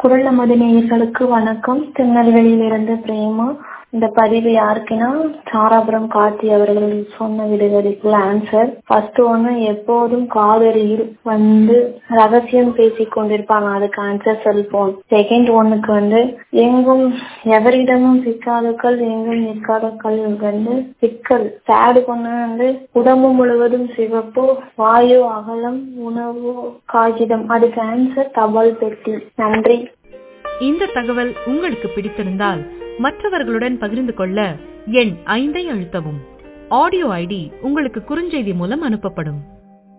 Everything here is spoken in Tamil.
குரல் நமது நேயர்களுக்கு வணக்கம் திருநெல்வேலியிலிருந்து பிரேமா இந்த பதிவு யாருக்குன்னா சாராபுரம் கார்த்தி அவர்கள் சொன்ன விடுகதைக்குள்ள ஆன்சர் ஃபர்ஸ்ட் ஒன்று எப்போதும் காதலியில் வந்து ரகசியம் பேசிக் கொண்டிருப்பாங்க அதுக்கு ஆன்சர் செல்போன் செகண்ட் ஒன்னுக்கு வந்து எங்கும் எவரிடமும் சிக்காத கல் எங்கும் நிற்காத கல் வந்து சிக்கல் தேர்டு ஒன்று வந்து உடம்பு முழுவதும் சிவப்பு வாயு அகலம் உணவு காகிதம் அதுக்கு ஆன்சர் தபால் பெட்டி நன்றி இந்த தகவல் உங்களுக்கு பிடித்திருந்தால் மற்றவர்களுடன் பகிர்ந்து கொள்ள எண் ஐந்தை அழுத்தவும் ஆடியோ ஐடி உங்களுக்கு குறுஞ்செய்தி மூலம் அனுப்பப்படும்